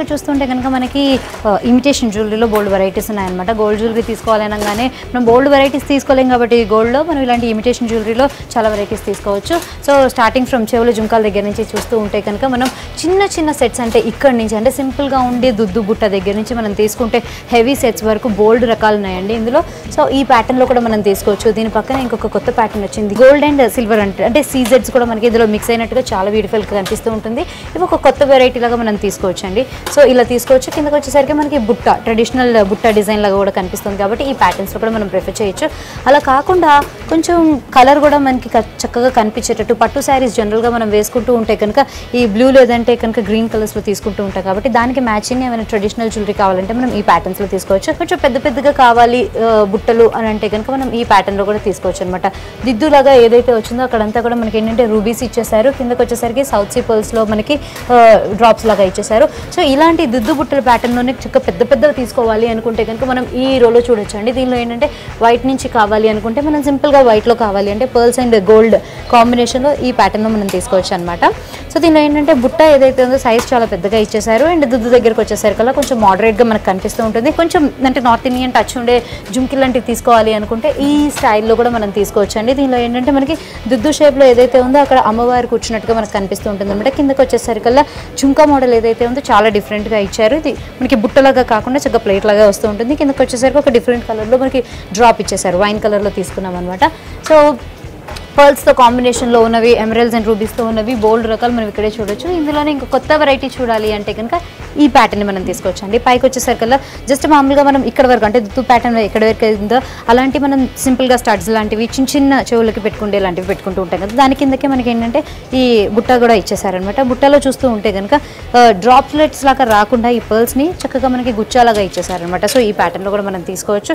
ఇక్కడ చూస్తుంటే కనుక మనకి ఇమిటేషన్ జ్యువెలరీలో బోల్డ్ వెరైటీస్ ఉన్నాయన్నమాట గోల్డ్ జ్యువెలరీ తీసుకోవాలనగానే మనం బోల్డ్ వెరైటీస్ తీసుకోలేం కాబట్టి గోల్డ్లో మనం ఇలాంటి ఇమిటేషన్ జ్యువెలరీలో చాలా వెరైటీస్ తీసుకోవచ్చు సో స్టార్టింగ్ ఫ్రమ్ చెవుల జుంకాల దగ్గర నుంచి చూస్తూ ఉంటే కనుక మనం చిన్న చిన్న సెట్స్ అంటే ఇక్కడ నుంచి అంటే సింపుల్గా ఉండే దుద్దు బుట్ట దగ్గర నుంచి మనం తీసుకుంటే హెవీ సెట్స్ వరకు బోల్డ్ రకాలు ఉన్నాయండి ఇందులో సో ఈ ప్యాటర్న్లో కూడా మనం తీసుకోవచ్చు దీని పక్కన ఇంకొక కొత్త ప్యాటర్న్ వచ్చింది గోల్డ్ అండ్ సిల్వర్ అంటే అంటే సీజెడ్స్ కూడా మనకి ఇందులో మిక్స్ అయినట్టుగా చాలా బ్యూటిఫుల్గా కనిపిస్తూ ఉంటుంది ఇవి ఒక కొత్త వెరైటీ లాగా మనం తీసుకోవచ్చు అండి సో ఇలా తీసుకోవచ్చు కిందకి వచ్చేసరికి మనకి బుట్ట ట్రెడిషనల్ బుట్ట డిజైన్ లాగా కూడా కనిపిస్తుంది కాబట్టి ఈ ప్యాటర్న్స్లో కూడా మనం ప్రిఫర్ చేయొచ్చు అలా కాకుండా కొంచెం కలర్ కూడా మనకి క- చక్కగా కనిపించేటట్టు పట్టు శారీస్ జనరల్గా మనం వేసుకుంటూ ఉంటే కనుక ఈ బ్లూ లేదంటే కనుక గ్రీన్ కలర్స్లో తీసుకుంటూ ఉంటాం కాబట్టి దానికి మ్యాచింగ్ ఏమైనా ట్రెడిషనల్ జ్యువెలరీ కావాలంటే మనం ఈ ప్యాటర్న్స్లో తీసుకోవచ్చు కొంచెం పెద్ద పెద్దగా కావాలి ఆ, బుట్టలు అని అంటే కనుక మనం ఈ ప్యాటర్న్లో కూడా తీసుకోవచ్చు అనమాట దిద్దులాగా ఏదైతే వచ్చిందో అక్కడంతా కూడా మనకి ఏంటంటే రూబీస్ ఇచ్చేసారు కిందకి వచ్చేసరికి సౌత్ సీ పర్ల్స్లో మనకి డ్రాప్స్ లాగా ఇచ్చేసారు సో ఇలాంటి దిద్దు బుట్టల ప్యాటర్న్లోనే చక్క పెద్ద పెద్దగా తీసుకోవాలి అనుకుంటే కనుక మనం ఈ రోలో చూడొచ్చు అండి దీనిలో ఏంటంటే వైట్ నుంచి కావాలి అనుకుంటే మనం సింపుల్గా వైట్లో కావాలి అంటే పర్ల్స్ అండ్ గోల్డ్ కాంబినేషన్లో ఈ ప్యాటర్న్లో మనం తీసుకోవచ్చు అనమాట సో దీనిలో ఏంటంటే బుట్ట ఏదైతే ఉందో సైజ్ చాలా పెద్దగా ఇచ్చేసారు అండ్ దుద్దు దగ్గరకు వచ్చేసరికల్లా కొంచెం మోడరేట్గా మనకు కనిపిస్తూ ఉంటుంది కొంచెం అంటే నార్త్ ఇండియన్ టచ్ ఉండే జుంకి లాంటివి తీసుకోవాలి అనుకుంటే ఈ స్టైల్లో కూడా మనం తీసుకోవచ్చు అండి దీనిలో ఏంటంటే మనకి దుద్దు షేప్లో ఏదైతే ఉందో అక్కడ అమ్మవారు కూర్చున్నట్టుగా మనకు కనిపిస్తూ ఉంటుంది అనమాట కిందకి వచ్చేసరికల్లా జుంకా మోడల్ ఏదైతే ఉందో చాలా డిఫరెంట్గా ఇచ్చారు ఇది మనకి బుట్టలాగా కాకుండా చక్కగా ప్లేట్ లాగా వస్తూ ఉంటుంది కిందకి వచ్చేసరికి ఒక డిఫరెంట్ కలర్లో మనకి డ్రాప్ ఇచ్చేసారు వైన్ కలర్లో తీసుకున్నాం అనమాట సో పర్ల్స్తో కాంబినేషన్లో ఉన్నవి ఎమరల్స్ అండ్ రూబీస్తో ఉన్నవి బోల్డ్ రకాలు మనం ఇక్కడే చూడొచ్చు ఇందులోనే ఇంకా కొత్త వెరైటీ చూడాలి అంటే కనుక ఈ ప్యాటర్న్ మనం తీసుకోవచ్చు అండి పైకి వచ్చేసరికల్లా జస్ట్ మామూలుగా మనం ఇక్కడ వరకు అంటే దుత్తు ప్యాటర్న్ ఎక్కడ వరకు ఉందో అలాంటి మనం సింపుల్గా స్టడ్స్ లాంటివి చిన్న చిన్న చెవులకి పెట్టుకుంటే లాంటివి పెట్టుకుంటూ ఉంటాం కదా దాని కిందకే మనకి ఏంటంటే ఈ బుట్ట కూడా ఇచ్చేసారనమాట బుట్టలో చూస్తూ ఉంటే కనుక డ్రాప్లెట్స్ లాగా రాకుండా ఈ పర్ల్స్ని చక్కగా మనకి గుచ్చాలాగా ఇచ్చేసారనమాట సో ఈ ప్యాటర్న్లో కూడా మనం తీసుకోవచ్చు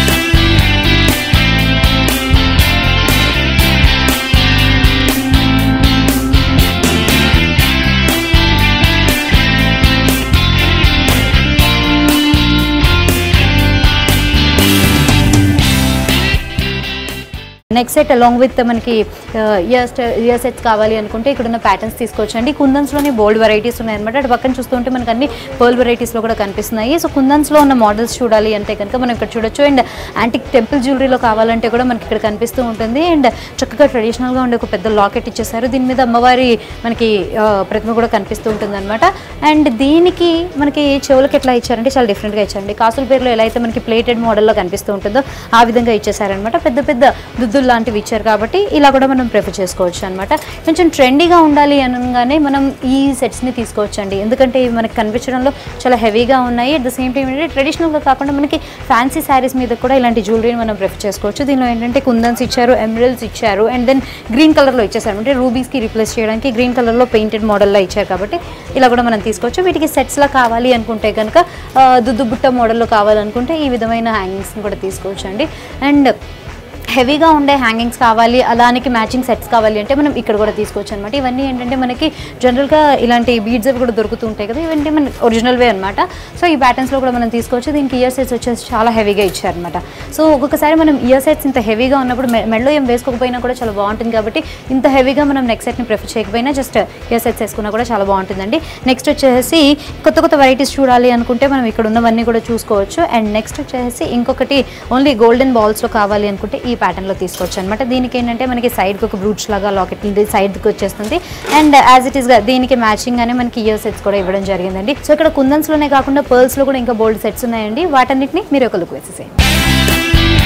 నెక్స్ట్ సెట్ అలాంగ్ విత్ మనకి ఇయర్ ఇయర్ సెట్స్ కావాలి అనుకుంటే ఇక్కడ ఉన్న ప్యాటర్న్స్ తీసుకోవచ్చు అండి కుందన్స్లోనే బోల్డ్ వెరైటీస్ ఉన్నాయన్నమాట అటు పక్కన చూస్తుంటే మనకు అన్ని పర్ల్ వెరైటీస్లో కూడా కనిపిస్తున్నాయి సో కుందన్స్లో ఉన్న మోడల్స్ చూడాలి అంటే కనుక మనం ఇక్కడ చూడొచ్చు అండ్ యాంటిక్ టెంపుల్ జ్యువెలరీలో కావాలంటే కూడా మనకి ఇక్కడ కనిపిస్తూ ఉంటుంది అండ్ చక్కగా ట్రెడిషనల్గా ఉండే ఒక పెద్ద లాకెట్ ఇచ్చేసారు దీని మీద అమ్మవారి మనకి ఆ, ప్రతిమ కూడా కనిపిస్తూ ఉంటుంది అనమాట అండ్ దీనికి మనకి చెవులకి ఎట్లా ఇచ్చారంటే చాలా డిఫరెంట్గా ఇచ్చారండి కాసుల పేరులో ఎలా అయితే మనకి ప్లేటెడ్ మోడల్లో కనిపిస్తూ ఉంటుందో ఆ విధంగా ఇచ్చేసారనమాట పెద్ద పెద్ద దుద్దులు లాంటివి ఇచ్చారు కాబట్టి ఇలా కూడా మనం ప్రిఫర్ చేసుకోవచ్చు అనమాట కొంచెం ట్రెండీగా ఉండాలి అనగానే మనం ఈ సెట్స్ని తీసుకోవచ్చు అండి ఎందుకంటే ఇవి మనకి కనిపించడంలో చాలా హెవీగా ఉన్నాయి అట్ ద సేమ్ టైం ఏంటంటే ట్రెడిషనల్గా కాకుండా మనకి ఫ్యాన్సీ శారీస్ మీద కూడా ఇలాంటి జ్యువెలరీని మనం ప్రిఫర్ చేసుకోవచ్చు దీనిలో ఏంటంటే కుందన్స్ ఇచ్చారు ఎమరల్స్ ఇచ్చారు అండ్ దెన్ గ్రీన్ కలర్లో ఇచ్చేసారు అంటే రూబీస్కి రీప్లేస్ చేయడానికి గ్రీన్ కలర్లో పెయింటెడ్ మోడల్లో ఇచ్చారు కాబట్టి ఇలా కూడా మనం తీసుకోవచ్చు వీటికి సెట్స్లా కావాలి అనుకుంటే కనుక ఆ, దుద్దు బుట్ట మోడల్లో కావాలనుకుంటే ఈ విధమైన హ్యాంగింగ్స్ని కూడా తీసుకోవచ్చు అండి అండ్ హెవీగా ఉండే హ్యాంగింగ్స్ కావాలి అలానికి మ్యాచింగ్ సెట్స్ కావాలి అంటే మనం ఇక్కడ కూడా తీసుకోవచ్చు అనమాట ఇవన్నీ ఏంటంటే మనకి జనరల్గా ఇలాంటి బీడ్స్ అవి కూడా దొరుకుతూ ఉంటాయి కదా ఇవన్నీ మన ఒరిజినల్వే అనమాట సో ఈ ప్యాటర్న్స్లో కూడా మనం తీసుకోవచ్చు దీనికి ఇయర్ సెట్స్ వచ్చేసి చాలా హెవీగా ఇచ్చారనమాట సో ఒక్కొక్కసారి మనం ఇయర్ సెట్స్ ఇంత హెవీగా ఉన్నప్పుడు మె- మెడలో ఏం వేసుకోకపోయినా కూడా చాలా బాగుంటుంది కాబట్టి ఇంత హెవీగా మనం నెక్ సెట్ని ప్రిఫర్ చేయకపోయినా జస్ట్ ఇయర్ సెట్స్ వేసుకున్నా కూడా చాలా బాగుంటుందండి నెక్స్ట్ వచ్చేసి కొత్త కొత్త వెరైటీస్ చూడాలి అనుకుంటే మనం ఇక్కడ ఉన్నవన్నీ కూడా చూసుకోవచ్చు అండ్ నెక్స్ట్ వచ్చేసి ఇంకొకటి ఓన్లీ గోల్డెన్ బాల్స్లో కావాలి అనుకుంటే ఈ ప్యాటర్న్లో తీసుకోవచ్చు అనమాట దీనికి ఏంటంటే మనకి సైడ్కి ఒక బ్రూట్స్ లాగా లాకెట్ సైడ్కి వచ్చేస్తుంది అండ్ యాజ్ ఇట్ ఈస్గా దీనికి మ్యాచింగ్ గానే మనకి ఇయర్ సెట్స్ కూడా ఇవ్వడం జరిగిందండి సో ఇక్కడ కుందన్స్లోనే కాకుండా పర్ల్స్లో కూడా ఇంకా బోల్డ్ సెట్స్ ఉన్నాయండి వాటన్నిటిని మీరు ఒక లుక్ వేసేసేయండి